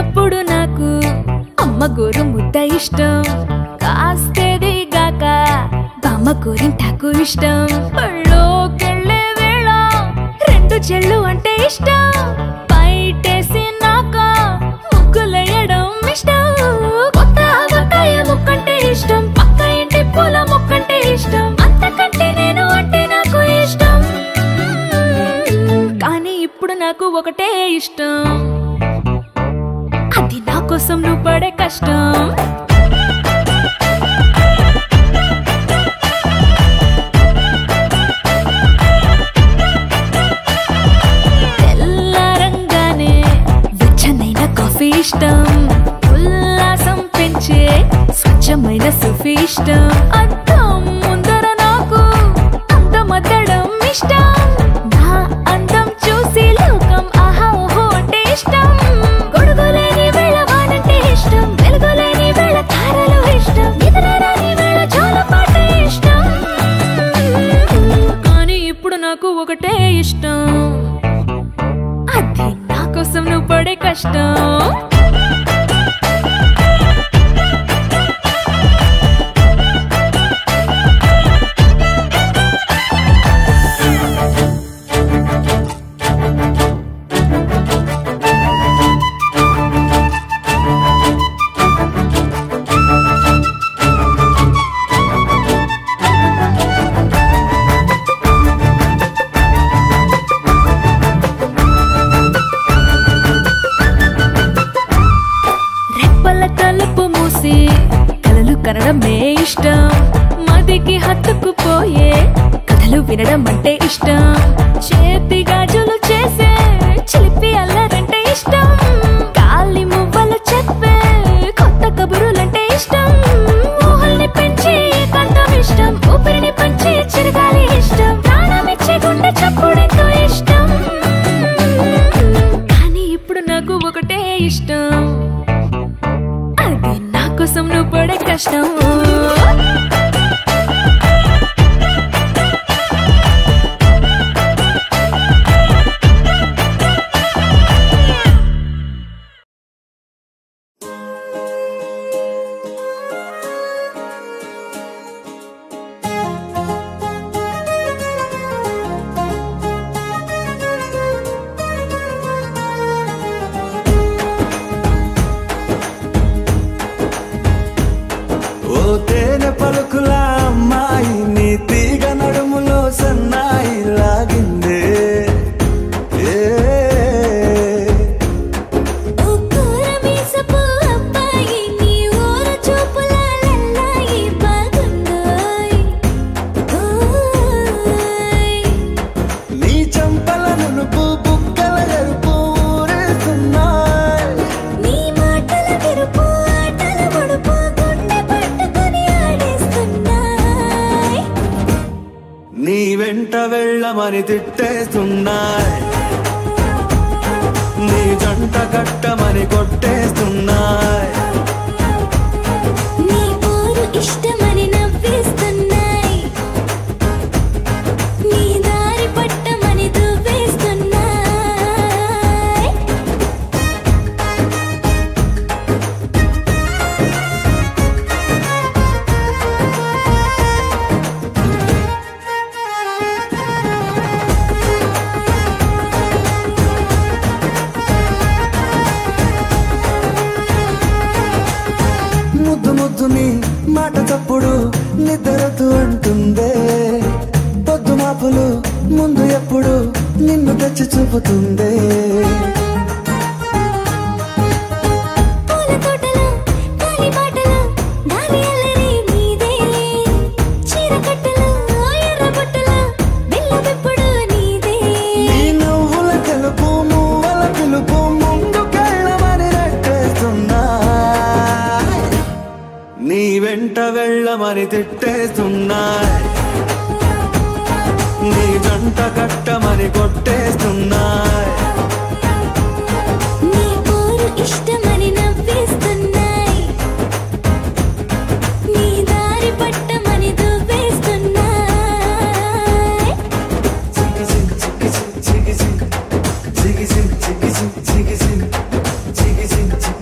చిన్నప్పుడు నాకు అమ్మ గోరు ముద్ద ఇష్టం కాస్తేది గాక బామ్మ గోరింటాకు ఇష్టం పళ్ళోకెళ్ళే వేళ రెండు చెళ్ళు అంటే ఇష్టం బయటేసి నాక ముగ్గులేయడం ఇష్టం కొత్త ఆవకాయ ముక్కంటే ఇష్టం పక్క ఇంటి పూల మొక్కంటే ఇష్టం అంతకంటే నేను అంటే నాకు ఇష్టం కానీ ఇప్పుడు నాకు ఒకటే ఇష్టం అది నా కోసం నువ్వు పడే కష్టం తెల్లారంగానే వెచ్చనైన కాఫీ ఇష్టం ఉల్లాసం పెంచే స్వచ్ఛమైన సుఫీ ఇష్టం అద్దం ముందర నాకు అందమద్దడం ఇష్టం నా అందం చూసి లోకం ఆహా ఓహో అంటే ఇష్టం గొడుగులేని వేళ వానంటే ఇష్టం వెలుగులేని వేళ తారలు ఇష్టం నిద్రరాని వేళ జోలపాటే ఇష్టం కానీ ఇప్పుడు నాకు ఒకటే ఇష్టం అది నా కోసం నువ్వు పడే కష్టం రెప్పల తలుపు మూసి కలలు కనడమే ఇష్టం మదికి హత్తుకుపోయే కథలు వినడం అంటే ఇష్టం చేతి గాజులు చేసే చిలిపి అల్లరంటే ఇష్టం గాలి మువ్వలు చెప్పే కొత్త కబురులంటే ఇష్టం ఊహల్ని పెంచి కంఠం ఇష్టం ఊపిరిని పంచి చిరగాలి ఇష్టం ప్రాణమిచ్చే గుండె చప్పుడెంతో ఇష్టం కానీ ఇప్పుడు నాకు ఒకటే ఇష్టం అది నా కోసం నువ్వు పడే కష్టం ఓ తేనె పలుకుల అమ్మాయి నీ తీగ నడుములో సన్నాయి లాగిందే ఏ ఓ కూరమీసపు అబ్బాయి నీ ఊర చూపుల లల్లాయి బాగుందోయ్ ఓయ్ నీ చంపల నునుపు బుగ్గల ఎరుపు ఊరేస్తున్నాయి నీ మాటల విరుపు ఆటల ముడుపు గుండె పట్టుకొని ఆడేస్తున్నాయ్ నీ వెంట వెళ్ళమని తిట్టేస్తున్నాయి నీ జంట కట్టమని కొట్టేస్తున్నాయి నీ పోరు ఇష్టమని నవ్వేస్తున్నాయ్ నీ దారి పట్టమని దువ్వేస్తున్నాయ్ ముద్దు ముద్దు నీ మాట తప్పుడు నిద్రతు అంటుందే పొద్దు మాపులు ముందు ఎప్పుడు నిన్ను తెచ్చి చూపుతుందే పూల తోటలో గాలి బాటలో గాలి అల్లరి నీదేలే చీర కట్టలో ఎర్ర బుట్టలో బిల్ల విప్పుడు నీదే నీ నువ్వుల తెలుపు మువ్వల పిలుపు ముందుకెళ్ళమని నెట్టేస్తున్నా నీ వెంట వెళ్ళమని తిట్టేస్తున్నాయి నీ జంట కట్టమని కొట్టేస్తున్నాయి నీ పోరు ఇష్టమని నవ్వేస్తున్నాయ్ నీ దారి పట్టమని దువ్వేస్తున్నాయ్ చిగి చిగి చిగి చిగి చిగి చిగి చిగి చిగి చిగి చిగి చిగి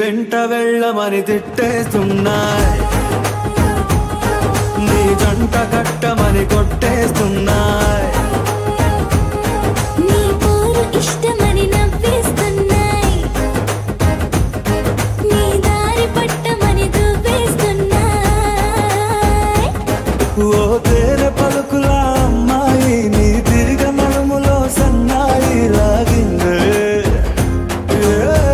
వెంట వెళ్ళమని తిట్టేస్తున్నాయి నీ జంట కట్టమని కొట్టేస్తున్నాయి నీ పోరు ఇష్టమని నవ్వేస్తున్నాయి నీ దారి పట్టమని దువ్వేస్తున్నాయి ఓ తేనె పలుకుల అమ్మాయి నీ తిరిగ నడుములో సన్నాయి లాగిందే ఏ.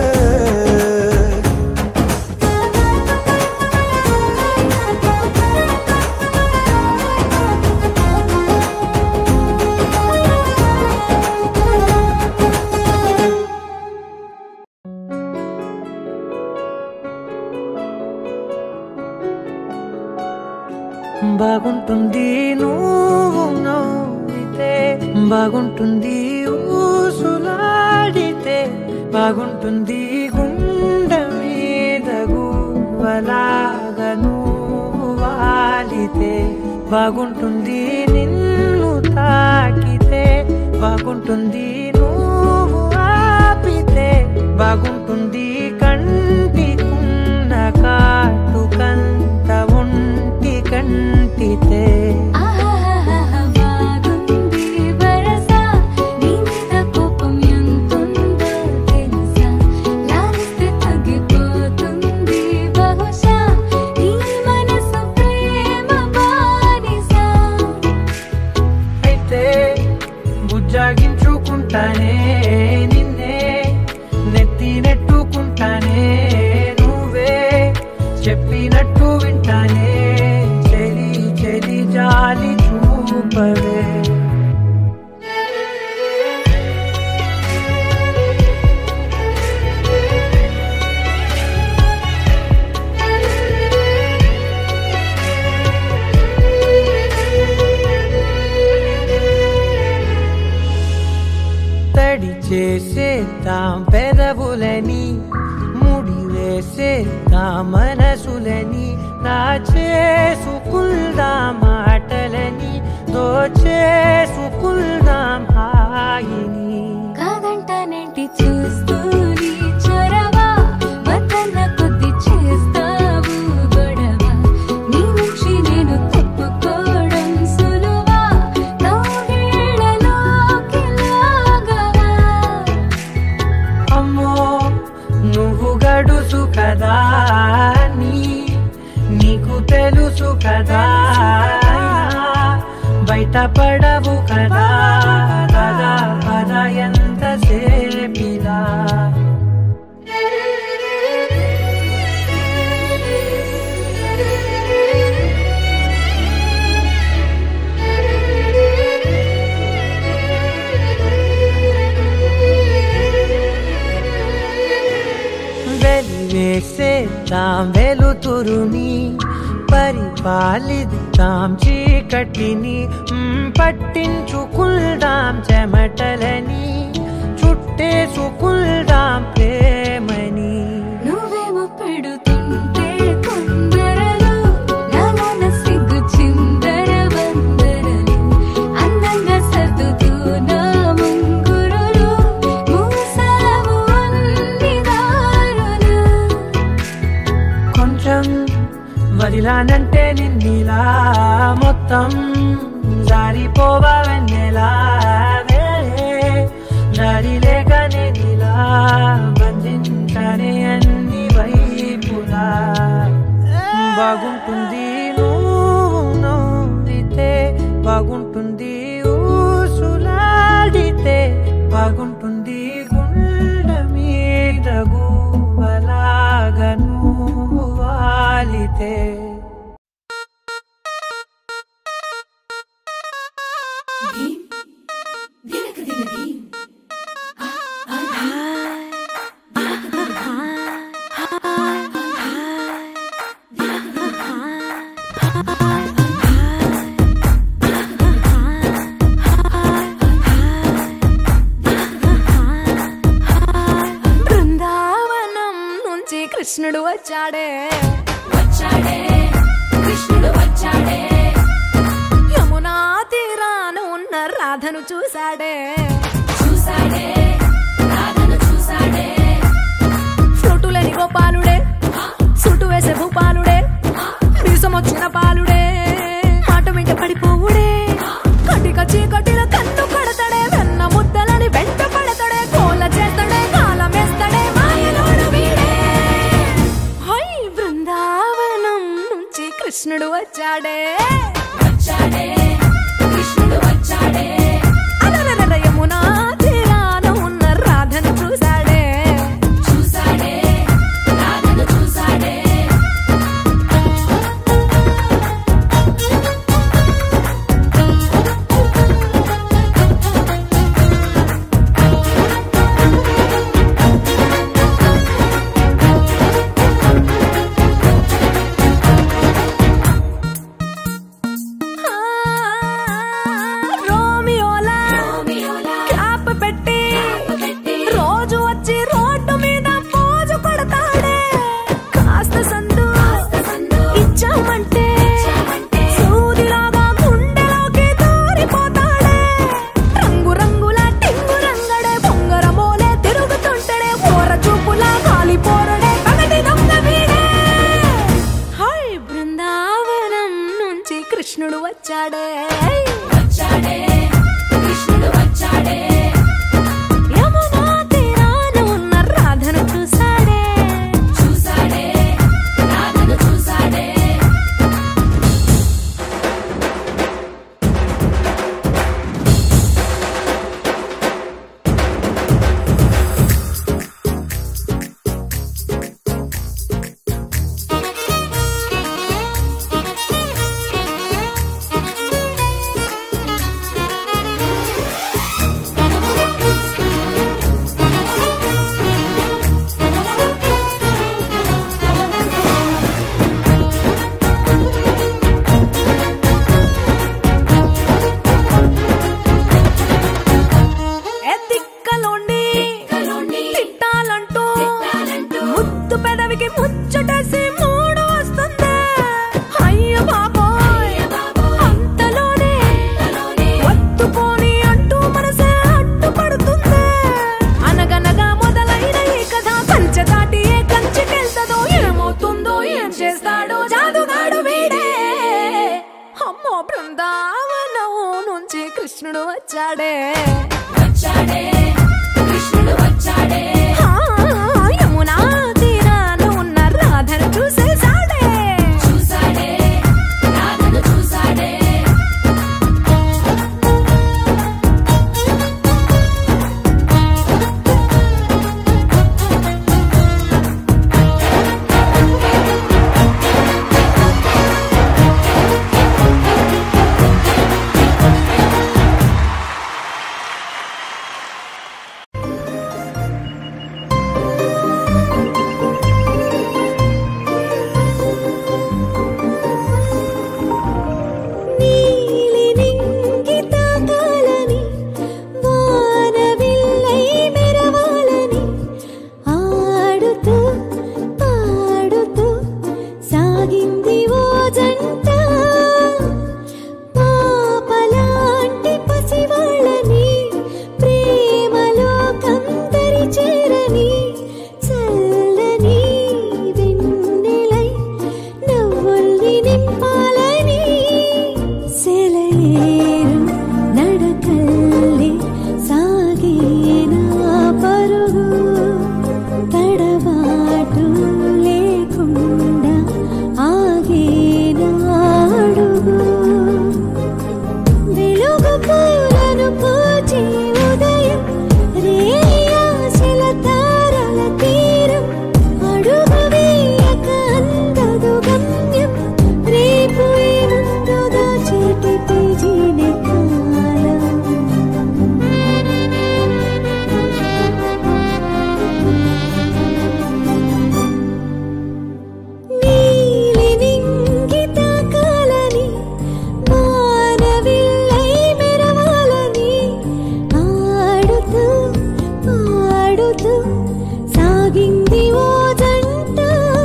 బాగుంటుంది నువ్వు నవ్వితే బాగుంటుంది ఊసులాడితే బాగుంటుంది గుండె మీద గువ్వలాగా నువ్వు వాలితే బాగుంటుంది నిన్ను తాకితే బాగుంటుంది నువ్వు ఆపితే బాగుంటుంది కంటికున్న కాటుకంత ఒంటి కంటితే ఆహాహాహా బాగుంది వరస నీ మీద కోపం ఎంతుందో తెలుసా లాలిస్తే తగ్గిపోతుంది బహుశా నీ మనసు ప్రేమ బానిస అయితే బుజ్జాగించుకుంటానే నిన్నే నెత్తి నెట్టుకుంటానే నువ్వే చెప్పినట్టు వింటానే చెలి చెలి జాలి చూపవే తడి చేసేద్దాం పెదవులని ముడి వేసేద్దాం మనసులని నా చేసుకుందాం మాటలని దోచేసుకుందాం హాయిని కాదంటానేంటి చూస్తూ నీ చొరవ వద్దన్న కొద్ది చేస్తావు గొడవ నీ నుంచి నేను తప్పుకోవడం సులువా నవ్వేళ్ళలోకి లాగవా అమ్మో నువ్వు గడుసు కదా నీ నీకు తెలుసు కదా బయట పడవు కదా పద పద ఎంత సేపిలా వెలివేసేద్దాం వెలుతురుని పరిపాలిద్దాం చీకటిని మ్, పట్టించుకుందాం చెమటలని చుట్టేసుకుందాం ప్రేమని నువ్వేమో పెడుతుంటే కొందరలు నాలోన సిగ్గు చిందర వందరలు అందంగా సర్దుతూ నా ముంగురులు మూసావు అన్ని దారులు కొంచెం వదిలానంటే నిన్నిలా మొత్తం జారిపోవా వెన్నెలా వేరే దారి లేక నేనిలా బంధించనే అన్ని వైపులా బాగుంటుంది నువ్వు నవ్వితే బాగుంటుంది ఊసులాడితే బాగుంటుంది గుండె మీద గువ్వలాగా నువ్వు వాలితే బృందావనం నుంచి కృష్ణుడు వచ్చాడే వచ్చాడే కృష్ణుడు వచ్చాడే యమునా తీరాన ఉన్న రాధను చూశాడే చూశాడే రాధను చూశాడే ఫ్లూటులని గోపాలుడే వచ్చాడే కృష్ణుడు వచ్చాడే యమునా తీరాన ఉన్న రాధను చూసేసాడే చూసాడే రాధను చూసాడే నీలి నింగి తాకాలని వానవిల్లై మెరవాలని ఆడుతూ పాడుతూ సాగింది ఓ జంట పాపలాంటి పసివాళ్ళని ప్రేమలో కందరి చేరని చల్లని వెన్నెలై నవ్వుల్ని నింపాలని సెలయేరు నడకల్లి సాగేనా పరుగు తడబాటు లేకుండా ఆగేనా అడుగు వెలుగు పూలను పూచే ఉదయం రేయాశల తారల తీరం అడుగు వేయక అందదు గమ్యం రేపు ఏముందో దాచేటి పేజీనే కాలం నీలి నింగి తాకాలని మానవిల్లై మెరవాలని ఆడుతూ పాడుతూ సాగింది ఓ జంట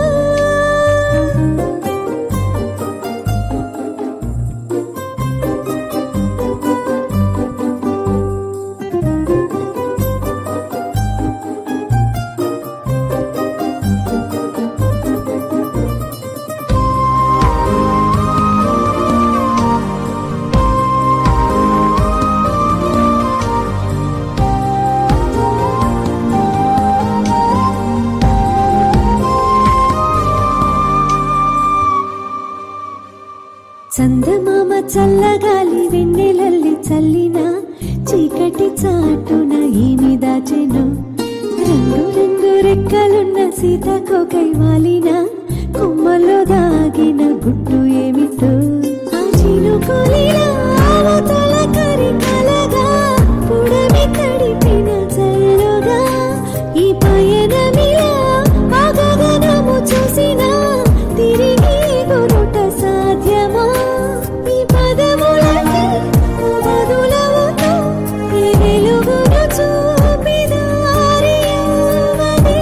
చందమామ చల్లగాలి వెన్నెలల్లి చల్లిన చీకటి చాటున ఏమి దాచెను రంగు రంగు రెక్కలున్న సీతాకోకై వాలిన కొమ్మలో దాగిన గుట్టు ఏమిటో ఆ చినుకులిలా అవతల కరి కలగా పుడమి తడిపిన చల్లుగా ఈ పయనమిలా ఆ గగనము చూసినా తిరిగి గురుట సాధ్యమా ఈ పదములకి వదులవుతూ ఈ వెలుగును చూపిదారి అవ్వదే.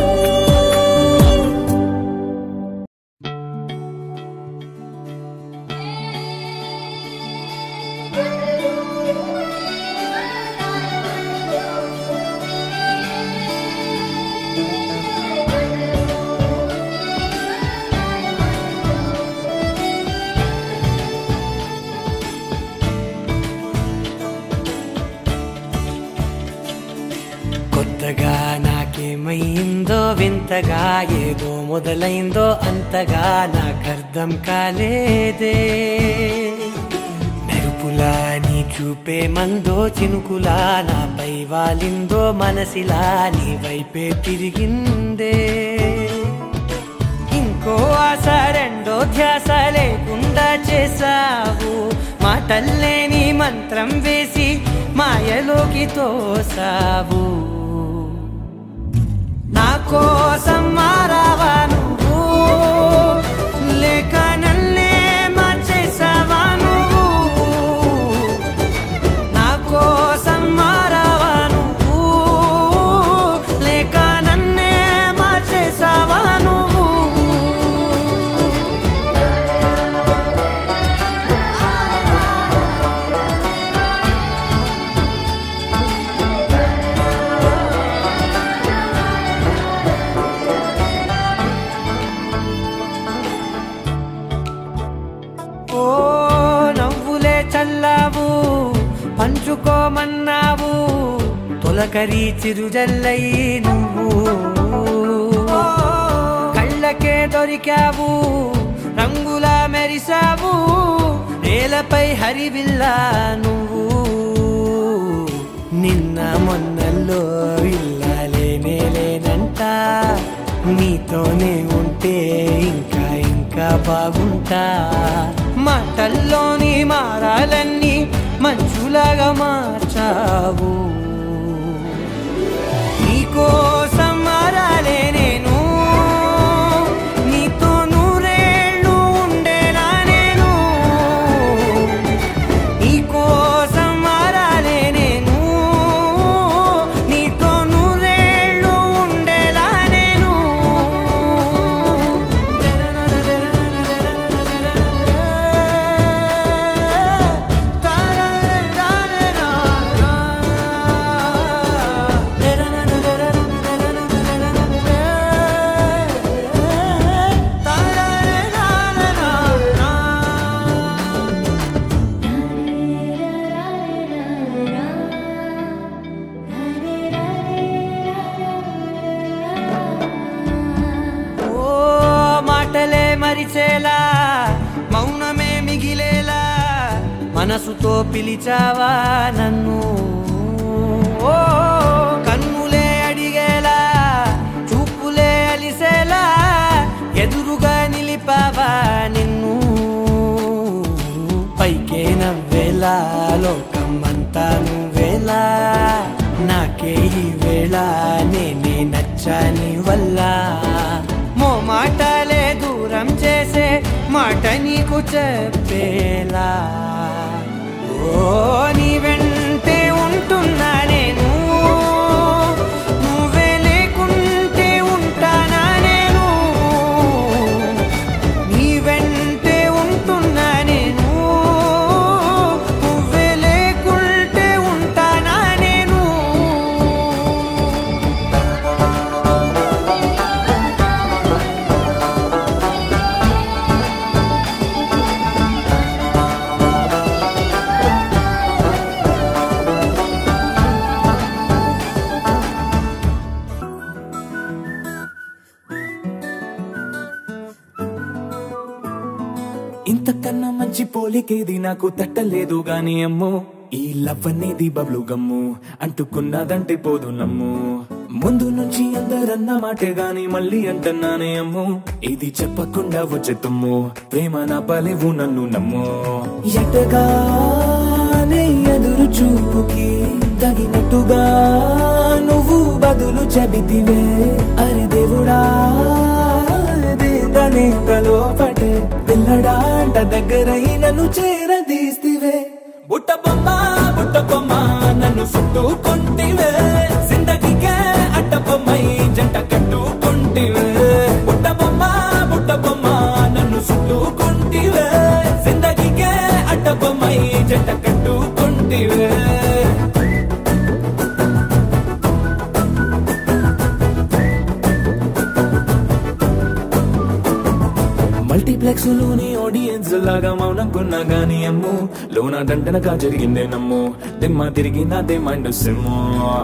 కొత్తగా నాకేమైందో వింతగా ఏదో మొదలైందో అంతగా నాకర్థం కాలేదే మెరుపులా నీ చూపే మందో చినుకులా నాపై వాలిందో మనసిలా నీ వైపే తిరిగిందే ఇంకో ఆశ రెండో ధ్యాస లేకుండా చేసావు మాటల్లే నీ మంత్రం వేసి మాయలోకి తోసావు నా కోసం మారావా నువ్వు లేక నన్నే మార్చేసావా నువ్వు నా కోసం మారావా నువ్వు లేక నన్నే మార్చేసావా నువ్వు పులకరి చిరుజల్లై నువ్వు కళ్ళకే దొరికావు రంగులా మెరిసావు నేలపై హరివిల్లా నువ్వు నిన్న మొన్నల్లో ఇల్లాలేనే లేనంట నీతోనే ఉంటే ఇంకా ఇంకా బాగుంటా మాటల్లోని మారాలన్నీ మంచులాగా మార్చావు నీకోసం మారాలే నేను నీతో నూరేళ్ళు ఉండేలా నేను నీకోసం మారాలే నేను నీతో నూరేళ్ళు ఉండేలా నేను ఓ మాటలే మరిచేలా మౌనమే మిగిలేలా మనసుతో పిలిచావా నన్ను ఓ కన్నులే అడిగేలా చూపులే అలిసేలా ఎదురుగా నిలిపావా నిన్ను పైకే నవ్వేలా లోకం అంతా నువ్వేలా నాకే ఈ వేళ నేనే నచ్చాని వల్ల మో మాటలే దూరం చేసే మాట నీకు చెప్పేలా ఓ నీ వెంటే ఉంటున్నా నేను నువ్వే లేకుంటే ఉంటానా నేను నీ వెంటే ఉంటున్నా నేను నువ్వే లేకుంటే ఉంటానా నేను ఇంతకన్నా మంచి పోలికేది నాకు తట్టలేదు గాని అమ్మో ఈ లవ్ అనేది బబ్లు గమ్ము అంటుకున్నదంటే పోదు నమ్ము ముందు నుంచి అందరన్న మాటే గాని మళ్ళీ అంటున్నానే అమ్ము ఇది చెప్పకుండా వచ్చే తుమ్ము ప్రేమ నా పలేవు నన్ను నమ్ము ఎటగానే ఎదురు చూపుకి తగినట్టుగా నువ్వు బదులు చెబితివే అరే దేవుడా దేదనే లోపటే పిల్లడాంట దగ్గరై నన్ను చేరదీస్తివే బుట్ట బొమ్మ బుట్ట బొమ్మ నన్ను చుట్టుకుంటివే జిందగీకే అడ్డ బొమ్మై జంట కట్టుకుంటివే బుట్ట బొమ్మ బుట్ట బొమ్మ నన్ను చుట్టుకుంటివే జిందగీకే అడ్డ బొమ్మై జంట కట్టుకుంటివే మల్టీప్లెక్స్ లోని ఆడియన్స్ లాగా మౌనం కొన్నా గానీ అమ్ము లోన దండనగా జరిగిందే నమ్ము దిమ్మ తిరిగి నాదే మైండ్ సిమ్ము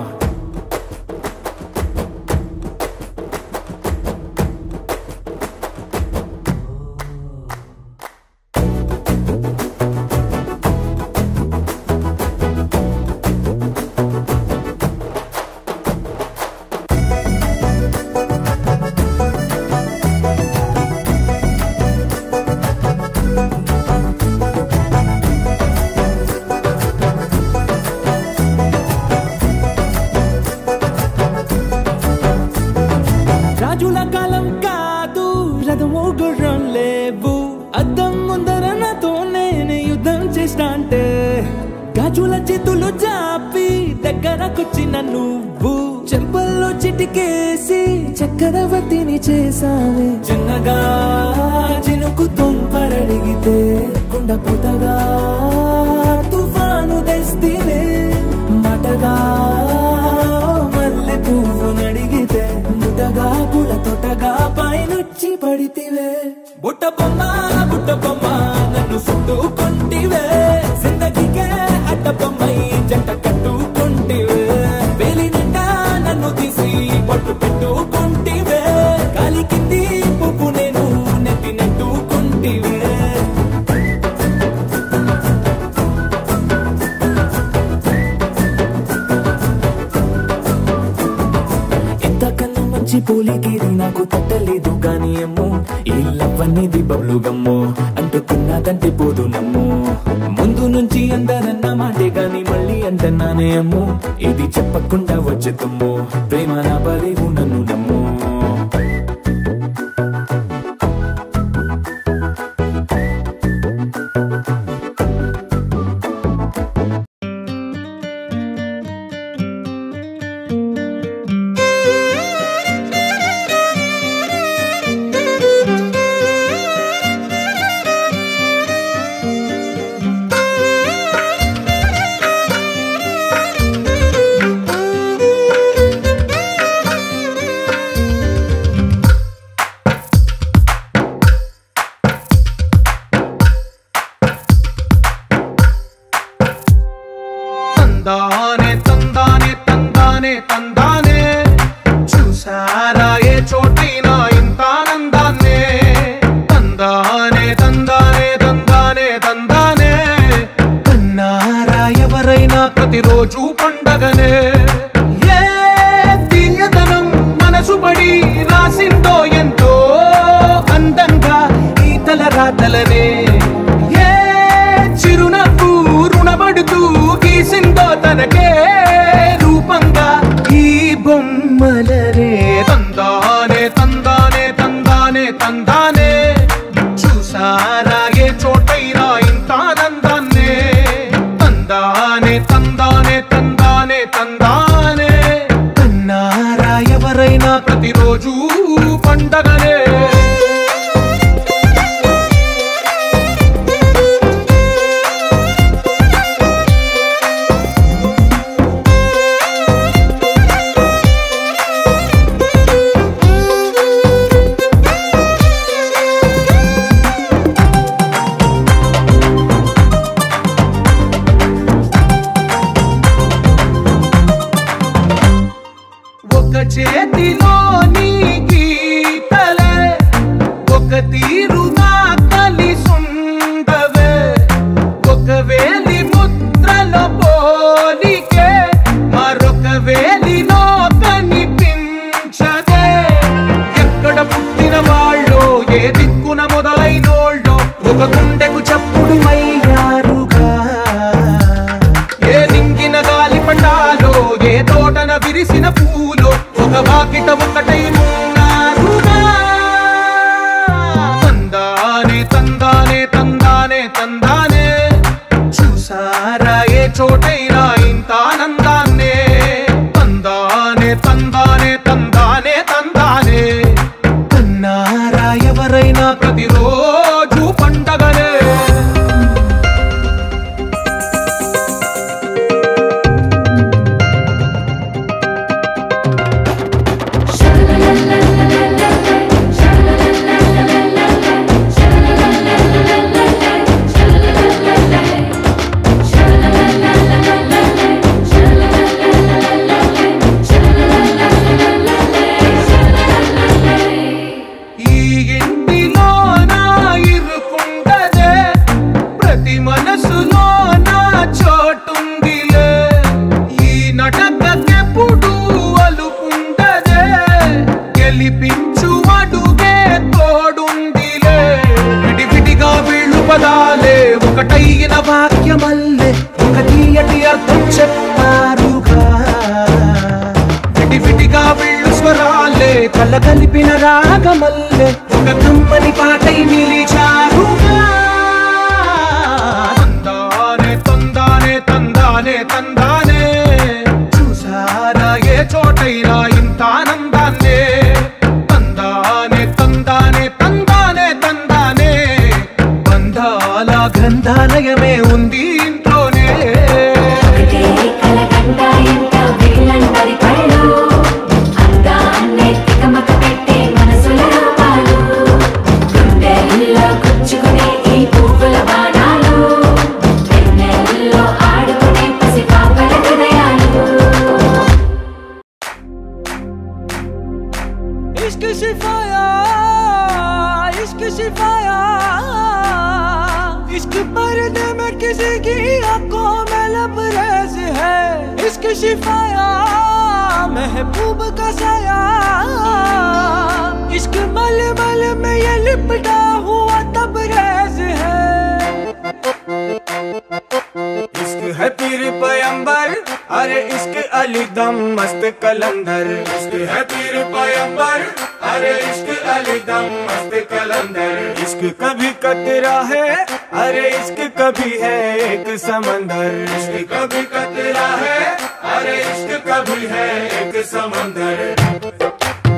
రాజుల కాలం కాదు రథము గుర్రం లేవు అద్దం ముందర నాతో నేను యుద్ధం చేస్తా అంటే గాజుల చేతులు జాపి దగ్గరకొచ్చిన నువ్వు చెంపల్లో చిటికేసి చక్రవర్తిని చేసావే చిన్నగా చినుకు తుంపరడిగితే కుండ పుతగా తుఫాను తెస్తివే మాటగా మల్లె పువ్వు నడిగితే ముటగా పుల తొటగా పైనొచ్చి పడితివే బుట్ట బొమ్మ బుట్ట బొమ్మ నన్ను చుట్టుకుంటివే జిందగీకే అడ్డ బొమ్మై జంట కట్టుకుంటివే వేలి పట్టు పెట్టుకుంటివే గాలికి తీపుకు నేను నెత్తి నెట్టుకుంటివే ఇంతకన్నా మంచి పోలికేది నాకు తట్టలేదు కానీ అమ్మో ఈ లవ్ అనేది బబ్లు గమ్ము అంటుకున్నదంటే పోదు నమ్ము ముందు నుంచి అందరన్న మాటే గాని మళ్ళీ అంటున్నానే అమ్ము ఇది చెప్పకుండా వచ్చే తుమ్ము ప్రేమ నా బలేవు నన్ను నమ్ము తందానే తందానే తందానే తందానే చూసారా ఏ చోటైనా ఇంత ఆనందాన్నే తందానే తందానే తందానే తందానే కన్నారా ఎవరైనా ప్రతిరోజు పండగనే ఏ తీయదనం మనసు పడి రాసిందో ఎంతో అందంగా ఈ తల రాతలనే ఏ చిరునవ్వు రుణపడుతూ గీసిందో తనకే రూపంగా ఈ బొమ్మలనే తందానే తందానే తందానే తందానే చూసారా ఏ చోటైనా ఇంత ఆనందాన్నే తందానే తందానే తందానే తందానే కన్నారా ఎవరైనా ప్రతిరోజు పండగనే ఒక చేతిలో నీ గీతలే ఒక తీరుగా కలిసుండవే ఒక వేలి ముద్రల పోలికే మరొక వేలిలో కనిపించదే ఎక్కడ పుట్టిన వాళ్ళో ఏ దిక్కున మొదలైనోళ్ళో ఒక గుండెకు చప్పుడు అయ్యారుగా ఏ నింగిన గాలి పటాలో ఏ తోటన విరిసిన పూలో ఒక వాకిట ఒకటై ఉన్నారుగా తందానే తందానే తందానే తందానే చూసారా ఏ చోటైనా ఇంత ఆనందాన్నే తందానే తందానే తందానే తందానే కన్నారా ఎవరైనా ప్రతిరోజు పండగనే ఈ ఇంటిలో నా ఇరుకుండదే ప్రతి మనసులో నా చోటుందిలే ఈ నటకెప్పుడు అలుకుండదే గెలిపించు అడుగే తోడుందిలే విడివిడిగా వీళ్ళు పదాలే ఒకటైన వాక్యమల్లే ఒక తీయటి అర్థం చెప్పారుగా విడివిడిగా వీళ్ళు స్వరాలే కళ్ళ కలిపిన రాగమల్లే ఒక కమ్మని పాటై నిలిచారుగా తందానే తందానే తందానే తందానే చూసారా ఏ చోటైనా ఇంత ఆనందాన్నే తందానే తందానే తందానే తందానే బంధాల గ్రంథాలయమే ఉంది ఇంట్లోనే ఒకటే కలగంట ఎంత వీళ్ళందరి కళ్ళు అందాన్నే తికమక పెట్టే మనసుల రూపాలు గుండెల్లో గుచ్చుకునే ఈ పువ్వుల బాణాలు వెన్నెల్లో ఆడుకునే పసి పాప इश्क शिफाया इश्क शिफाया इश्क पर्दे में किसी की आंखों में लबरेज है इश्क शिफाया महबूब का साया इश्क मल मल में ये लिपटा हुआ तबरेज है इश्क है पीर पैंबर अरे इश्क अली दम मस्त कलंदर इश्क है पीर पैंबर अरे इश्क अली दम मस्त कलंदर इश्क कभी कतरा है अरे इश्क कभी है एक समंदर इश्क कभी कतरा है अरे इश्क कभी है एक समंदर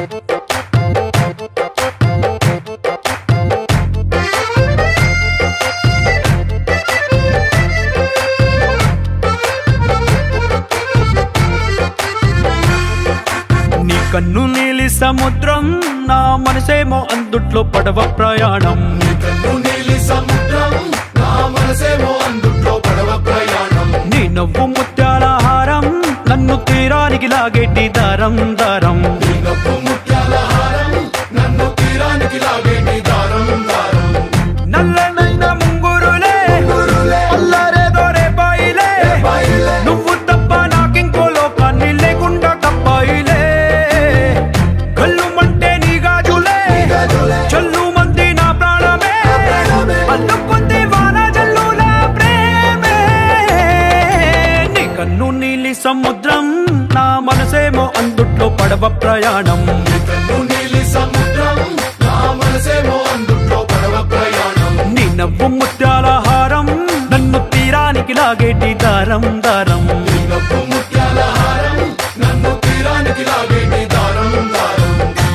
నీ కన్ను నీలి సముద్రం నా మనసేమో అందుట్లో పడవ ప్రయాణం నీలి సముద్రం నా మనసేమో అందుట్లో పడవ ప్రయాణం నీ నవ్వు ముత్యాల హారం నన్ను తీరానికి లాగేటి దారం దారం నీ నవ్వు ముత్యాల హారం నన్ను తీరానికి లాగేటి దారం దారం నల్లనైన ముంగురులే అల్లారేదో రేపాయిలే బాయిలే నువ్వు తప్ప నాకింకో లోకాన్ని లేకుండా తప్పాయిలే కళ్ళు మంటే నీ గాజులే గాజులే. చల్లు మంది నా ప్రాణమే ప్రాణమే. అల్లుకుంది వాన జల్లుల ప్రేమే నీ కన్ను నీలి సముద్రం నా మనసేమో అందుట్లో పడవ ప్రయాణం కన్ను నీలి సముద్రం నా మనసేమో అందుట్లో పడవ ప్రయాణం నీ నవ్వు ముత్యాల హారం నన్ను తీరానికి లాగేటి దారం దారం నీ నవ్వు ముత్యాల హారం నన్ను తీరానికి లాగేటి దారం దారం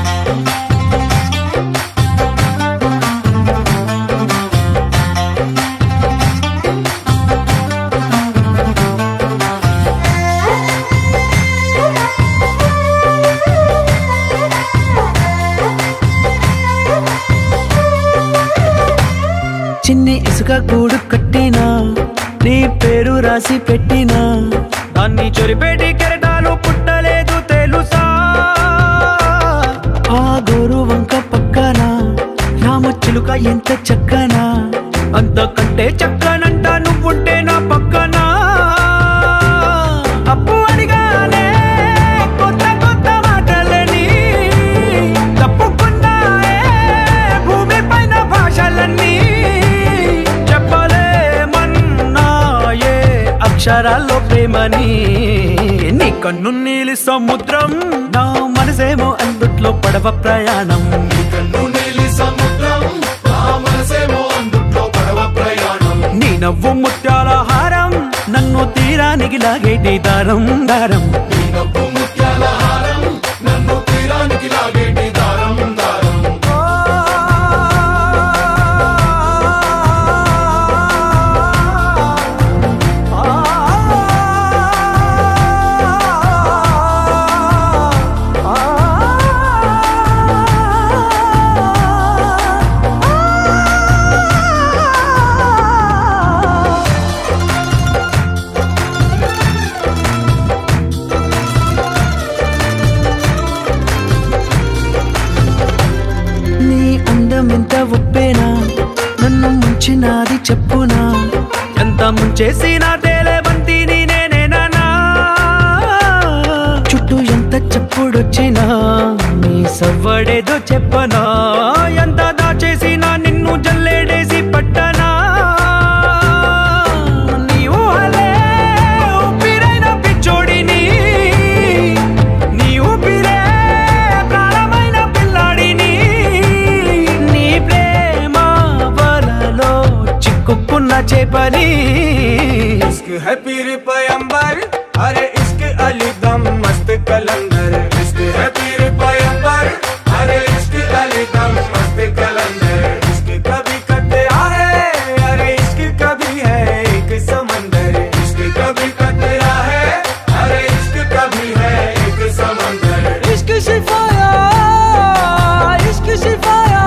చిన్ని ఇసుక గూడు కట్టినా నీ పేరు రాసి పెట్టినా దాన్ని చొరిపేటి కెరటాలు పుట్టలేదు తెలుసా ఆ గోరు వంక పక్కన రామచిలుక ఎంత చక్కనా అంతకంటే చక్కనంట నువ్వుంటే నా పక్కన అప్పు అడిగానే కొత్త కొత్త మాటలని తప్పుకున్నాయే భూమి పైన భాషలన్నీ చెప్పలేమన్నాయే అక్షరాల్లో ప్రేమని నీ కన్ను నీలి సముద్రం నా మనసేమో అందుట్లో పడవ ప్రయాణం కన్ను నీలి సముద్రం నా మనసేమో అందుట్లో పడవ ప్రయాణం నీ నవ్వు ముత్యాల హారం నన్ను తీరానికి లాగేటి దారం దారం నీ నవ్వు ముత్యాల హారం నన్ను తీరానికి లాగేటి దారం దారం నీ అందం ఎంత ఒప్పేనా నన్ను ముంచినాది చెప్పునా ఎంత ముంచేసినా తేలేబంతి నేనేనా చుట్టూ ఎంత చెప్పుడొచ్చినా నీ సవ్వడేదో చెప్పనా ఎంత దాచేసినా నిన్ను జల్లేడేసి పట్టనా నీ ఊహలే ఊపిరైన పిచ్చోడిని నీ ఊపిరే ప్రాణమైన పిల్లాడిని నీ ప్రేమ వలలో చిక్కుకున్న చేపని इश्क है पीर पैंबर अरे इश्क अली दम मस्त कलंदर इश्क है पीर पैंबर अरे इश्क अली दम मस्त कलंदर इश्क कभी कतरा है अरे इश्क कभी है एक समंदर इश्क कभी कतरा है अरे इश्क कभी है एक समंदर इश्क शिफाया इश्क शिफाया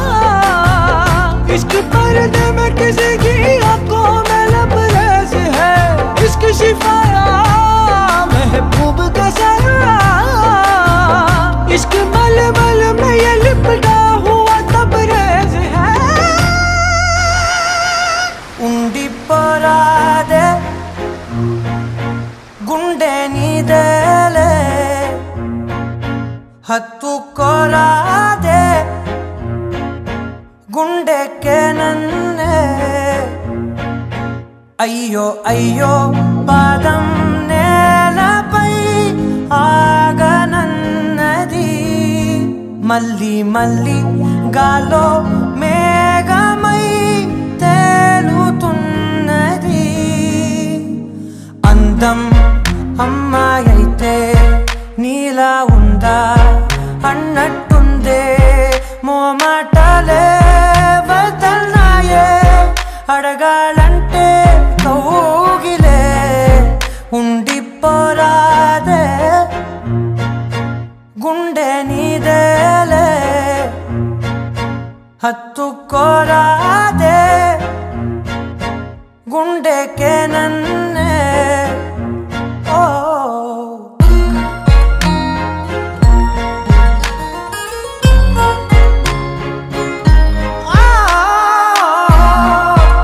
इश्क पर्दे में किसी की आंखों में लबरेज है इश्क शिफाया महबूब का साया హత్తుకోరాదే గుండెకే నన్నే అయ్యో అయ్యో పాదం నేలపై ఆగనన్నది మళ్ళీ మళ్ళీ గాలో మేఘమై తేలుతున్నది అందం అమ్మాయైతే నీలా ఉందా అన్నట్టుందే మోమాటలే వదల్నాయే అడగాలంటే కౌగిలే ఉండిపోరాదే గుండె నీదేలే హత్తుకోరాదే గుండెకే నన్నే ఓ ఆ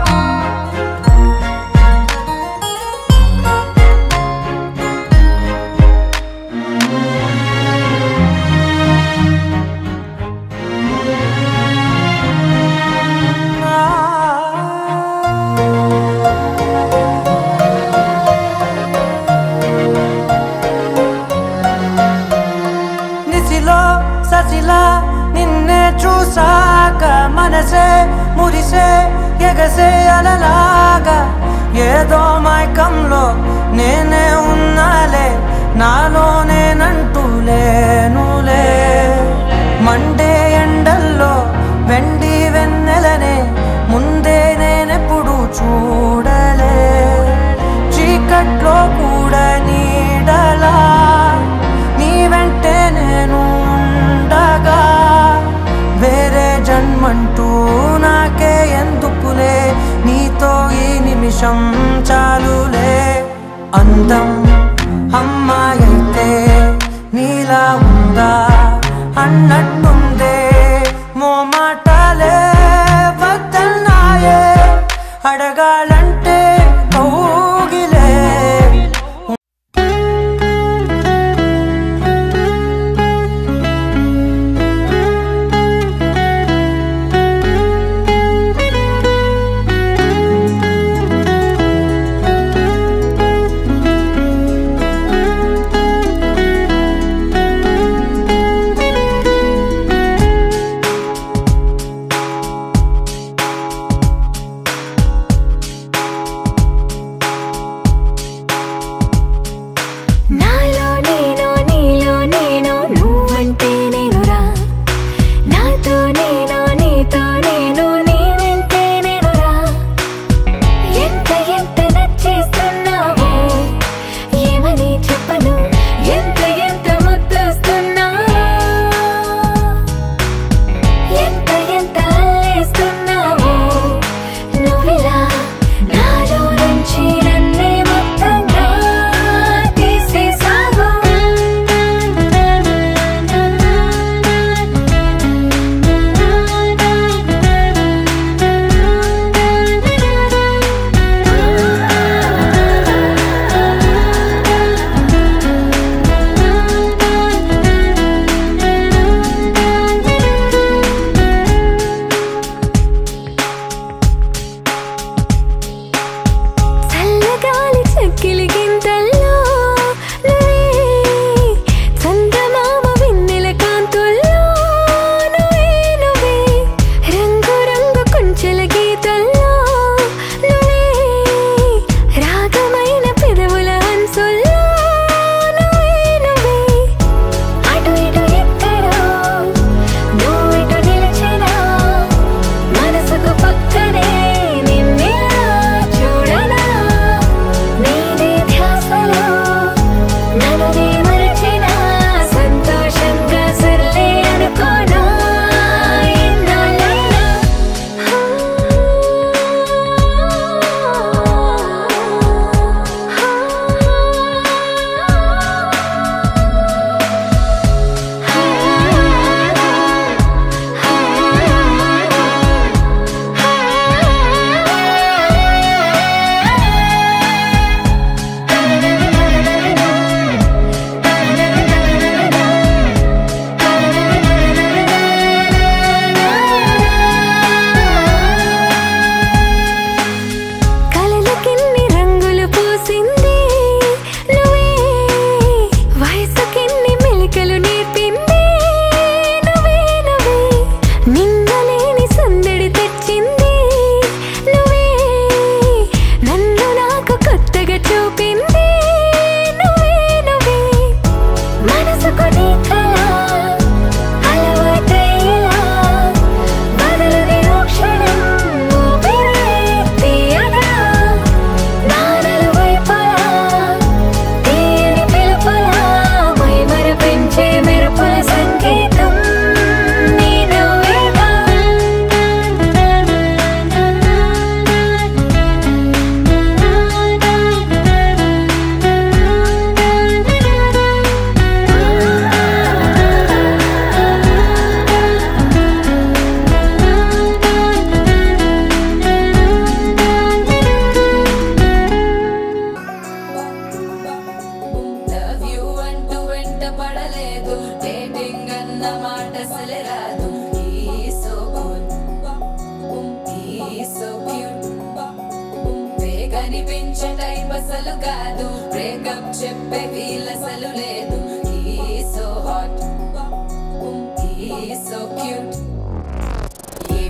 నిసిలో ససిలా నిన్నే చూసాక మనసే మురిసే ఎగసే అలలాగా ఏదో మైకంలో నేనే ఉన్నాలే నాలో నేనంటూ లేనులే మండే ఎండల్లో వెండి వెన్నెలనే ముందే నేనెప్పుడు చూడలే చీకట్లో కూడా నీడలా నీ వెంటే నేను ఉండగా వేరే జన్మంటూ నాకే ఎందుకులే నీతో ఈ నిమిషం చాలులే అందం అమ్మాయైతే నీలా ఉందా అన్నట్టుందే మోమాటలే వద్దన్నాయే అడగాలంటే కౌగిలే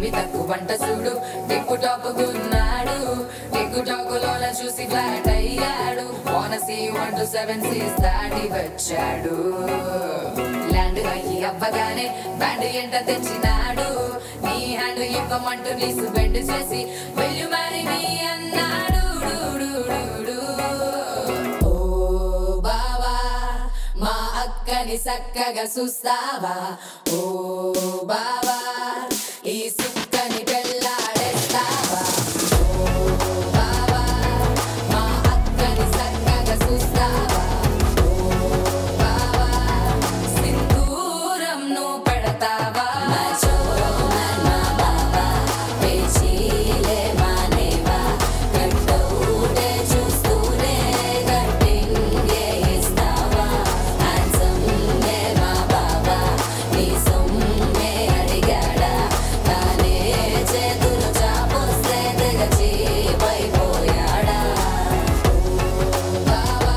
తెలివి తక్కువ వంట చూడు టిక్కు టాపుకున్నాడు టిక్కు టాకులోన చూసి ఫ్లాట్ అయ్యాడు వానసీ వన్ టు సెవెన్ సీస్ దాటి వచ్చాడు ల్యాండ్ అయ్యి అవ్వగానే బ్యాండ్ ఎంట తెచ్చినాడు నీ హ్యాండ్ ఇవ్వమంటూ నీసు బెండ్ చేసి వెళ్ళు మరి మీ అన్నాడు డు, డు, డు, డు. ఓ బావా మా అక్కని చక్కగా చూస్తావా ఓ బావా ఈ సుక్కని పెళ్ళాడేస్తావా ఓ బావా మా అక్కని చక్కగా చూస్తావా ఓ బావా సింధూరం నువ్వు పెడతావా మా చోరో మా బావా పేచీలే మానేవా కట్టౌటే చూస్తూనే కట్టింగే ఇస్తావా హ్యాండ్సమ్ నే మా బావా నీ సొమ్మే అడిగాడా తానే చేతులు చాపొస్తే తెగ చీపైపోయాడా ఓ బావా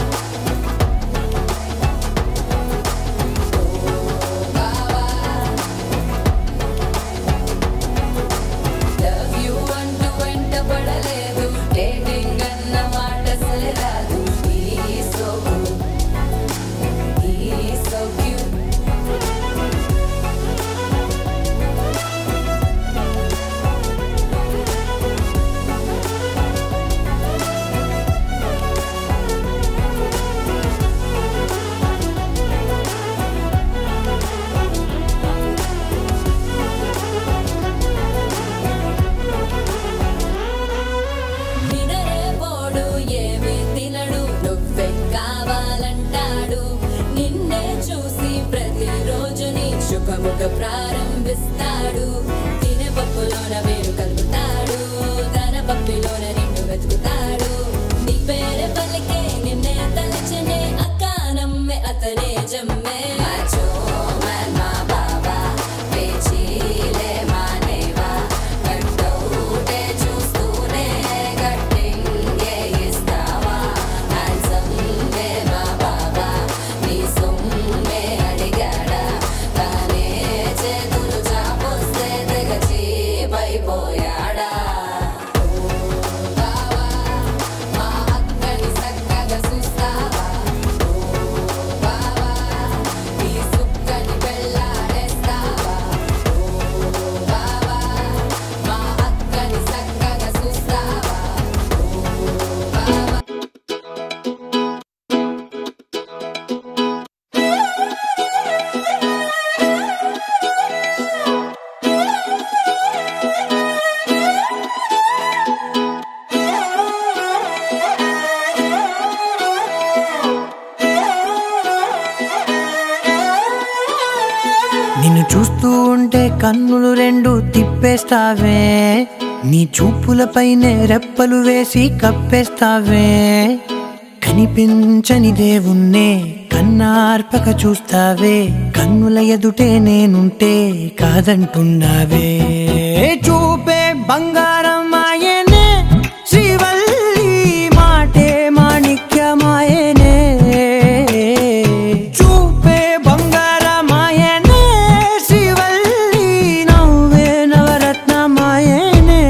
లవ్ యు అంటూ వెంట పడలేదు డేటింగ్ అన్న మాట అసలు రాదు ఈ సో ఈ సో క్యూట్ వినరేపోడు ఏమి తినడు నువ్వే కావాలంటాడు నిన్నే చూసి ప్రతిరోజు నీ శుభముఖ ప్రారంభిస్తాడు తినే పప్పులోన వేరు కలుపుతాడు తన పప్పిలోన నిన్ను వెతుకుతాడు నీ పేరే పలికే నిన్నే తలచనే అక్క నమ్మే అతనే జమ్మే మాచో మా బాబా పేచీలే మానేవా కట్టౌటే చూస్తూనే కట్టింగే ఇస్తావా హ్యాండ్సమ్ నే మా బాబా నీ సొమ్మే అడిగాడా తానే చేతులు చాపొస్తే తెగ చీపైపోయాడా ఓ బావా మా అక్కని చక్కగా చూస్తావా ఓ బావా ఈ సుక్కని పెళ్ళాడేస్తావా ఓ బావా మా అక్కని చక్కగా చూస్తావా ఓ బావా నిన్ను చూస్తూ ఉంటే కన్నులు రెండు తిప్పేస్తావే నీ చూపులపైనే రెప్పలు వేసి కప్పేస్తావే కనిపించని దేవుణ్ణే కన్నార్పక చూస్తావే కన్నుల ఎదుటే నేనుంటే కాదంటున్నావే చూపే బంగారం ఆయనే శ్రీవల్లి మాటే మాణిక్యమాయనే చూపే బంగారమాయనే శ్రీవల్లి నవ్వే నవరత్నమాయనే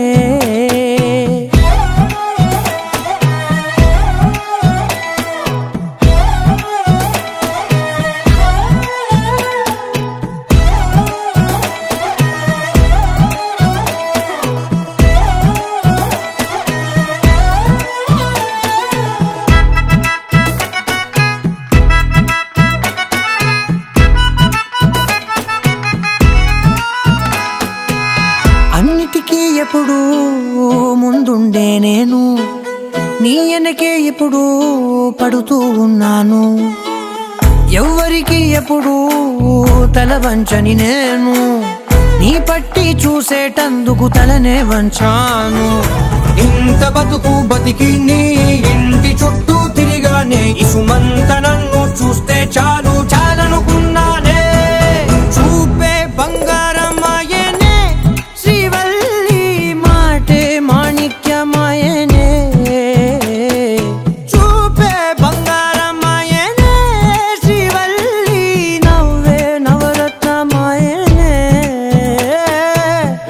అన్నిటికీ ఎప్పుడు ముందుండే నేను నీ వెనకే ఎప్పుడు పడుతూ ఉన్నాను ఎవ్వరికి ఎప్పుడు తల వంచని నేను నీ పట్టి చూసేటందుకు తలనే వంచాను ఇంత బతుకు బతికి నీ ఇంటి చుట్టూ తిరిగానే ఇసుమంత నన్ను చూస్తే చాలు చాలనుకున్నానే చూపే బంగారమాయనే శ్రీవల్లి మాటే మాణిక్యమాయనే చూపే బంగారమాయనే శ్రీవల్లి నవ్వే నవరత్నమాయనే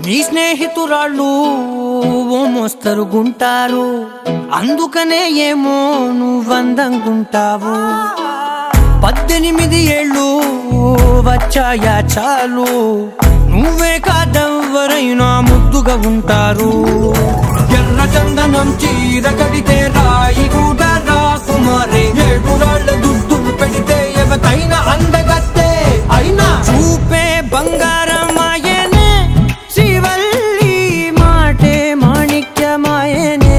నీ స్నేహితురాళ్ళు ఓ మోస్తరు గుంటారు అందుకనే ఏమో నువ్వందంగుంటావు పద్దెనిమిది ఏళ్ళు వచ్చాయా చాలు నువ్వే కాదెవ్వరైనా ముద్దుగా ఉంటారు ఎర్ర చందనం చీర కడితే రాయి కూడా రాకుమారే ఏడు రాళ్ళ దుద్దు పెడితే ఎవతైనా అందగత్తే అయినా చూపే బంగారమాయనే శ్రీవల్లి మాటే మాణిక్యమాయనే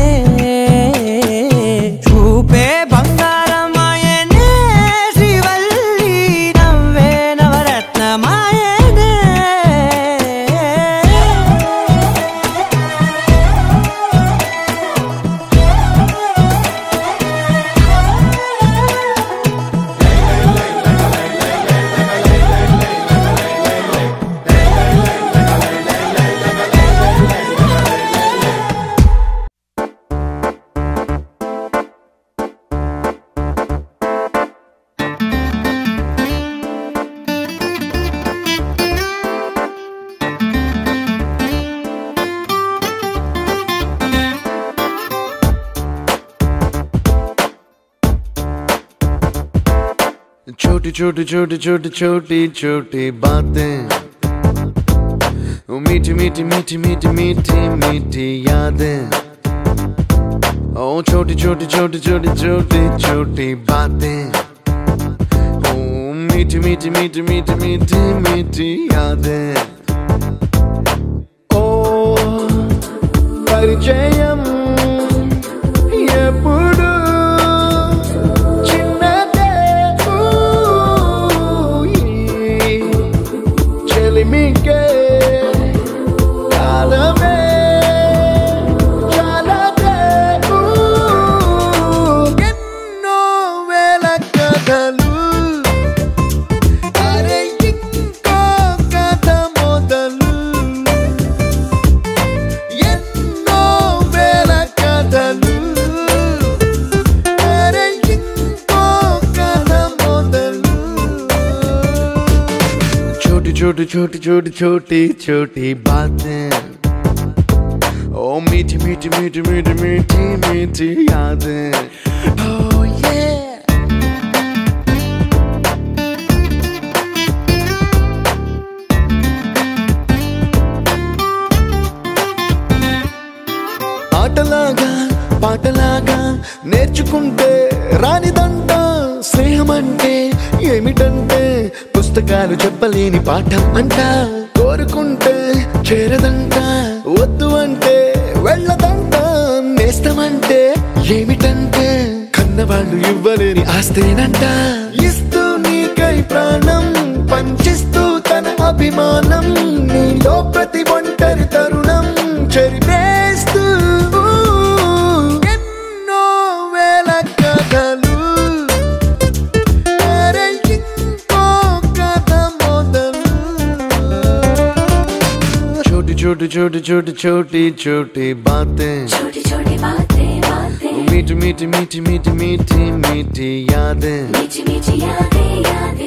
చూపే బంగారమాయనే శ్రీవల్లి నవ్వే నవరత్నమాయనే छोटी छोटी छोटी छोटी छोटी छोटी बातें वो मीठी मीठी मीठी मीठी मीठी मीठी यादें ओ छोटी छोटी छोटी छोटी छोटी छोटी बातें ओ मीठी मीठी मीठी मीठी मीठी मीठी यादें ओ పరిచయం ఎప్పుడు చిన్నదే ఊయి. చెలిమికే కాలమే చాలదే ఊ. ఎన్నో వేల కథలు అరే ఇంకో కథ మొదలు ఎన్నో వేల కథలు అరే ఇంకో కథ మొదలు छोटी छोटी छोटी छोटी छोटी छोटी बातें ओ मीठी मीठी मीठी मीठी मीठी मीठी यादें Oh yeah ఆటలాగా పాటలాగా నేర్చుకుంటే రానిదంట స్నేహం అంటే ఏమిటంటే పుస్తకాలు చెప్పలేని పాఠం అంట కోరుకుంటే చేరదంట వద్దు అంటే వెళ్ళదంట నేస్తమంటే ఏమిటంటే కన్నవాళ్ళు ఇవ్వలేని ఆస్తేనంట ఇస్తూ నీకై ప్రాణం పంచిస్తూ తన అభిమానం నీలో ప్రతి ఒంటరి తరుణం చెరిపేస్తూ ఎన్నో వేల కథలు అరే ఇంకో కథ మొదలు छोटी छोटी छोटी छोटी छोटी छोटी बातें छोटी छोटी बातें बातें मीठी मीठी मीठी मीठी मीठी मीठी यादें मीठी मीठी यादें यादें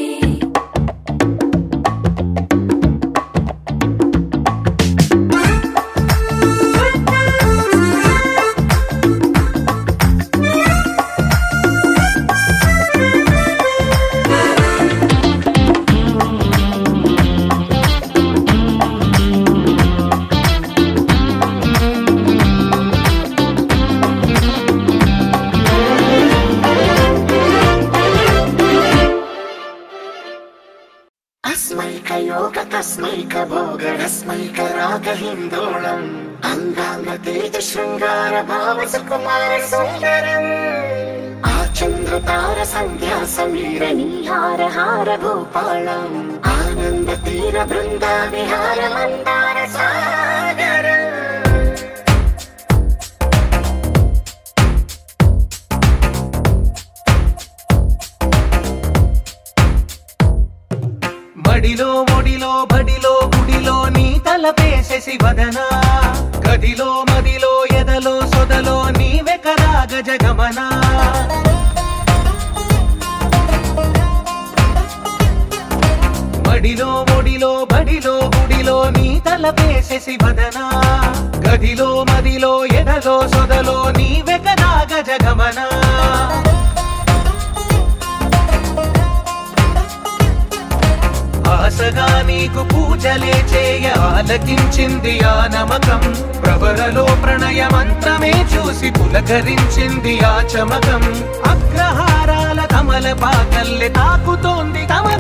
अस्मैक योग तस्मैक भोग रस्मैक राग हिन्दोळम् अङ्गाङ्ग तेज शृङ्गार भाव सुकुमार सुन्दरम् आचन्द्र तार सन्ध्या समीर नीहार हार भूपालम् आनन्द तीर बृन्द विहार मन्दार सागर మడిలో ఒడిలో బడిలో గుడిలో నీ తలపేసేసి వదనా గదిలో మదిలో ఎదలో సొదలో నీవె కదా గజగమనా మడిలో ఒడిలో బడిలో గుడిలో నీ తలపేసేసి వదనా గదిలో మదిలో ఎడలో సొదలో నీ వెగనాగ జగమనా ఆశగా నీకు పూజలే చేయ ఆలకించింది ఆ నమకం ప్రవరలో ప్రణయ మంత్రమే చూసి పులకరించింది ఆ చమకం అగ్రహారాల కమల పాకల్లె తాకుతోంది తమ